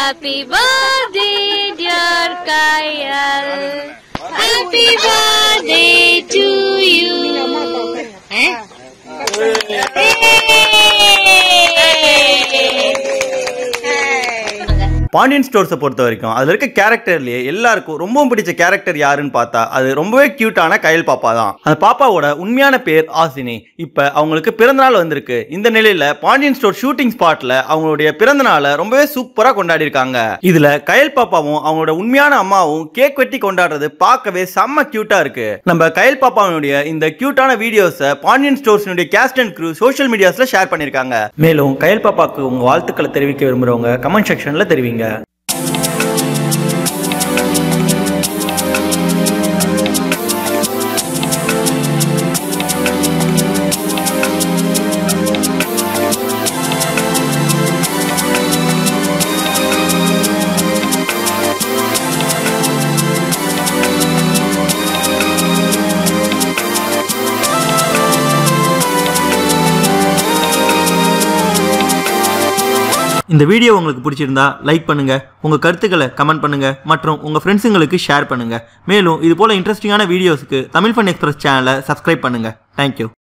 Happy birthday, dear Kyle. Happy birthday to you. Pandian ஸ்டோர்ஸை பொறுத்த வரைக்கும் அதில் இருக்க கேரக்டர்லேயே எல்லாருக்கும் ரொம்பவும் பிடிச்ச கேரக்டர் யாருன்னு பார்த்தா அது ரொம்பவே க்யூட்டான கயல் பாப்பா தான் அந்த பாப்பாவோட உண்மையான பேர் ஆசினி இப்போ அவங்களுக்கு பிறந்தநாள் வந்திருக்கு இந்த நிலையில் பாண்டியன் ஸ்டோர் ஷூட்டிங் ஸ்பாட்டில் அவங்களுடைய பிறந்தநாளை ரொம்பவே சூப்பராக கொண்டாடி இருக்காங்க இதில் கயல் பாப்பாவும் அவங்களோட உண்மையான அம்மாவும் கேக் வெட்டி கொண்டாடுறது பார்க்கவே செம்ம க்யூட்டாக இருக்கு நம்ம கயல் பாப்பாவுடைய இந்த க்யூட்டான வீடியோஸை பாண்டியன் ஸ்டோர்ஸினுடைய கேஸ்ட் அண்ட் க்ரூ சோஷியல் மீடியாஸில் ஷேர் பண்ணியிருக்காங்க மேலும் கயல் பாப்பாக்கு உங்கள் வாழ்த்துக்களை தெரிவிக்க விரும்புகிறவங்க கமெண்ட் செக்ஷனில் தெரிவிங்க இந்த வீடியோ உங்களுக்கு பிடிச்சிருந்தா லைக் பண்ணுங்க உங்க கருத்துக்களை கமெண்ட் பண்ணுங்க மற்றும் உங்க ஃப்ரெண்ட்ஸுங்களுக்கு ஷேர் பண்ணுங்க மேலும் இது போல இன்ட்ரெஸ்டிங்கான வீடியோஸ்க்கு தமிழ் ஃபன் எக்ஸ்பிரஸ் சேனலை சப்ஸ்கிரைப் பண்ணுங்க தேங்க்யூ